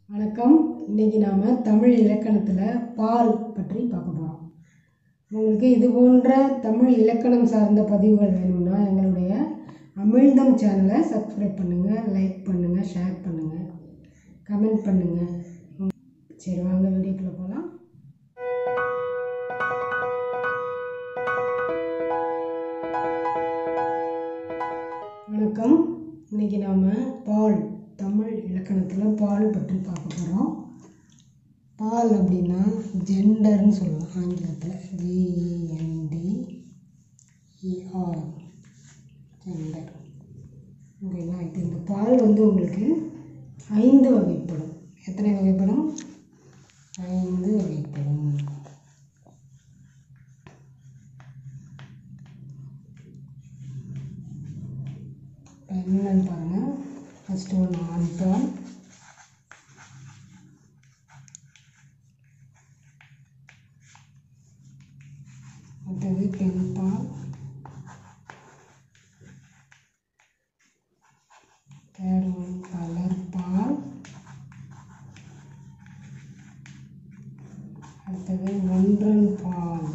வணக்கம் இன்றைக்கி நாம் தமிழ் இலக்கணத்தில் பால் பற்றி பார்க்க போகிறோம் உங்களுக்கு இது போன்ற தமிழ் இலக்கணம் சார்ந்த பதிவுகள் வேணும்னா எங்களுடைய அமிழ்தம் சேனலை சப்ஸ்கிரைப் பண்ணுங்கள் லைக் பண்ணுங்கள் ஷேர் பண்ணுங்கள் கமெண்ட் பண்ணுங்கள் சரி வாங்க வீடியோக்குள்ளே போகலாம் வணக்கம் இன்னைக்கு நாம் பால் தமிழ் இலக்கணத்தில் பால் பற்றி பார்க்க போகிறோம் பால் அப்படின்னா ஜெண்டர்னு சொல்லலாம் ஆங்கிலத்தில் ஜிஎன்டி இஆர் ஜெண்டர் ஓகேங்களா இப்போ இந்த பால் வந்து உங்களுக்கு ஐந்து வகைப்படும் எத்தனை வகைப்படும் ஐந்து வகைப்படும் இப்போ என்னென்னு பாருங்கள் ஃபஸ்ட்டு ஒன்று ஆண் பால் அடுத்தது பெண் பால் தேர்ட் ஒன் கலர் பால் அடுத்தது ஒன்றன் பால்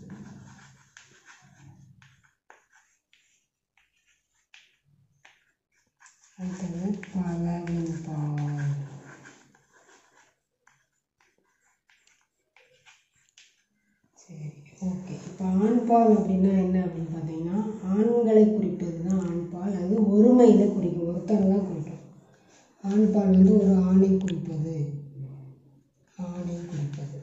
அடுத்தது பலவின் பால் சரி ஓகே இப்போ ஆண்பால் அப்படின்னா என்ன அப்படின்னு பார்த்தீங்கன்னா ஆண்களை குறிப்பது தான் ஆண்பால் அது ஒருமையில் குறிக்கும் ஒருத்தரை தான் குறிக்கும் ஆண்பால் வந்து ஒரு ஆணை குறிப்பது ஆணை குறிப்பது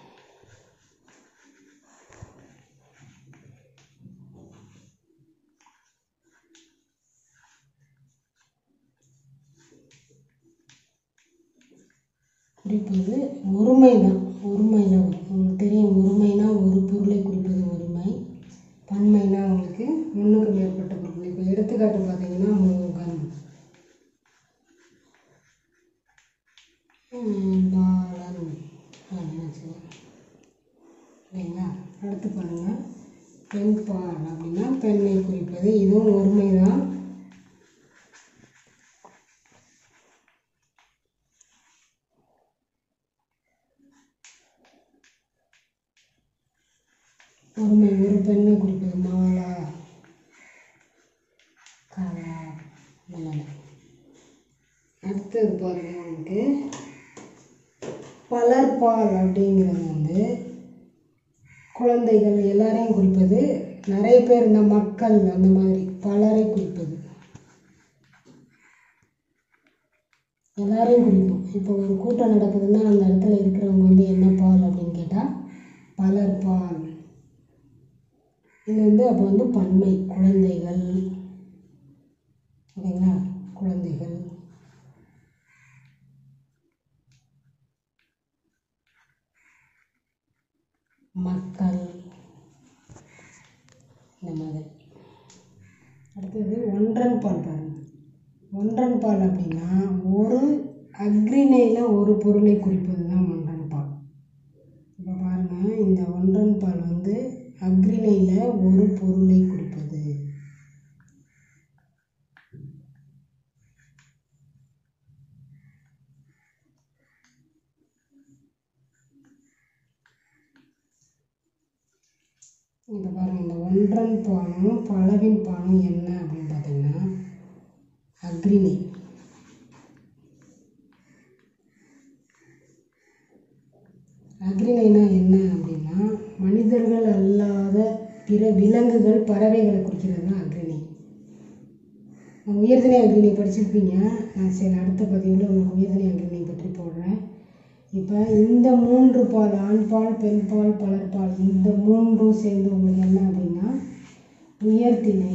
குறிப்பது ஒருமை தான் ஒருமையில் வரும் உங்களுக்கு தெரியும் ஒருமைனா ஒரு பொருளை குறிப்பது ஒருமை பன்மைனா உங்களுக்கு ஒன்றுக்கு மேற்பட்ட பொருள் இப்போ எடுத்துக்காட்டு பார்த்தீங்கன்னா மோகன் ம், பாலன் அப்படின்னு வச்சுக்கலாம் சரிங்களா அடுத்து பாருங்கள் பெண் பால் அப்படின்னா பெண்ணை குறிப்பது இதுவும் ஒருமை தான் ஒருமை ஒரு பெண்ணை குறிப்பது மாலா கலா மலர் அடுத்தது பாருங்க உங்களுக்கு பலர்பால் அப்படிங்கிறது வந்து குழந்தைகள் எல்லாரையும் குறிப்பது நிறைய பேர் இந்த மக்கள் அந்த மாதிரி பலரை குறிப்பது எல்லாரையும் குறிக்கும் இப்போ ஒரு கூட்டம் நடக்குதுன்னா அந்த இடத்துல இருக்கிறவங்க வந்து என்ன பால் அப்படின்னு கேட்டால் பலர் பால் இது வந்து அப்போ வந்து பன்மை குழந்தைகள் ஓகேங்களா குழந்தைகள் மக்கள் இந்த மாதிரி அடுத்தது ஒன்றன் பால் பாருங்க ஒன்றன் பால் அப்படின்னா ஒரு அக்ரிணையில் ஒரு பொருளை குறிப்பது தான் ஒன்றன் பால் இப்போ பாருங்கள் இந்த ஒன்றன் பால் வந்து அக்ரிணையில் ஒரு பொருளை குறிப்பது இப்போ பாருங்கள் இந்த ஒன்றன் பாலும் பலவின் பாலும் என்ன அப்படின்னு பார்த்தீங்கன்னா அக்ரிணை அக்ரிணைனா என்ன அப்படின்னா மனிதர்கள் அல்லாத பிற விலங்குகள் பறவைகளை குறிக்கிறது தான் அக்ரிணை உயர்திணை அக்ரிணை படிச்சிருப்பீங்க நான் சரி அடுத்த பதிவில் உங்களுக்கு உயர்திணை அக்ரிணை பற்றி போடுறேன் இப்போ இந்த மூன்று பால் ஆண் பால் பெண் பால் பலர் பால் இந்த மூன்றும் சேர்ந்து உங்களுக்கு என்ன அப்படின்னா உயர்திணை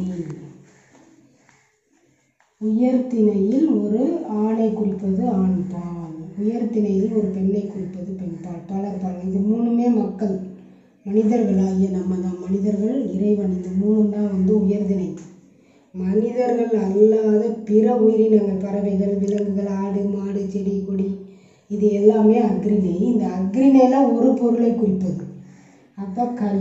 உயர்திணையில் ஒரு ஆணை குறிப்பது ஆண் பால் உயர்திணையில் ஒரு பெண்ணை குறிப்பது பெண் பால் பலர் பால் இது மூணுமே மக்கள் மனிதர்களாகிய நம்ம தான் மனிதர்கள் இறைவன் இந்த மூணும் தான் வந்து உயர்திணை மனிதர்கள் அல்லாத பிற உயிரினங்கள் பறவைகள் விலங்குகள் ஆடு மாடு செடி கொடி இது எல்லாமே அக்ரிணை இந்த அக்ரிணையில் ஒரு பொருளை குறிப்பது அப்போ கல்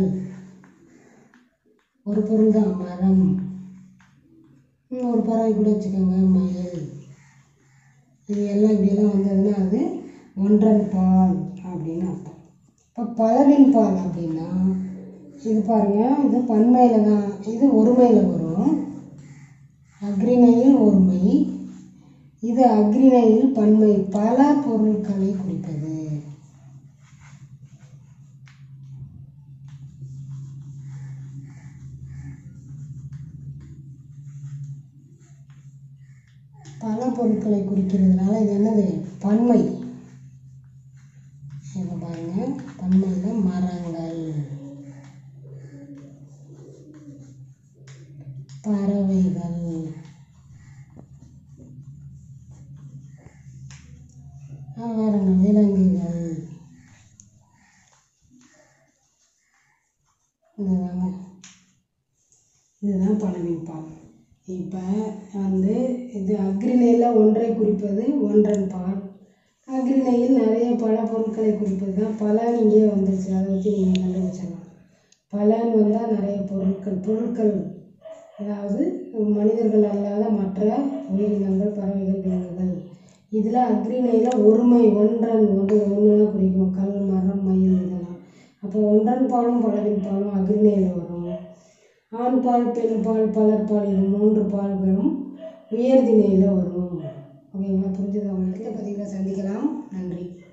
ஒரு பொருள் தான் மரம் இன்னும் ஒரு பறவை கூட வச்சுக்கோங்க மயில் இது எல்லாம் இப்படியெல்லாம் வந்ததுன்னா அது ஒன்றன் பால் அப்படின்னு அர்த்தம் இப்போ பலவின் பால் அப்படின்னா இது பாருங்கள் இது பன்மையில் தான் இது ஒருமையில் வரும் அக்ரிணையில் ஒருமை இது அக்ரிணையில் பன்மை பல பொருட்களை குறிப்பது பல பொருட்களை குறிக்கிறதுனால இது என்னது பன்மை இதை பாருங்க பன்மையில் மரங்கள் பறவைகள் ஆ, வேற என்ன விலங்குகள் இதுதாங்க இதுதான் பழவின் பால் இப்போ வந்து இது அக்ரிணையில் ஒன்றை குறிப்பது ஒன்றன் பால் அக்ரிணையில் நிறைய பல பொருட்களை குறிப்பது தான் பலன் இங்கே வந்துருச்சு அதை வச்சு நீங்கள் கண்டுபிடிச்சிடலாம் பலன் வந்தால் நிறைய பொருட்கள் பொருட்கள் அதாவது மனிதர்கள் அல்லாத மற்ற உயிரினங்கள் பறவைகள் விலங்குகள் இதில் அக்ரிணையில் ஒருமை ஒன்றன் ஒன்று ஒன்று தான் குறிக்கும் கல் மரம் மயில் இதெல்லாம் அப்போ ஒன்றன் பாலும் பலவின் பாலும் அக்ரிணையில் வரும் ஆண் பால் பெண் பால் பலர் பால் இது மூன்று பால்களும் உயர்திணையில் வரும் ஓகேங்களா புரிஞ்சுதா உங்களுக்கு பதிவில் சந்திக்கலாம் நன்றி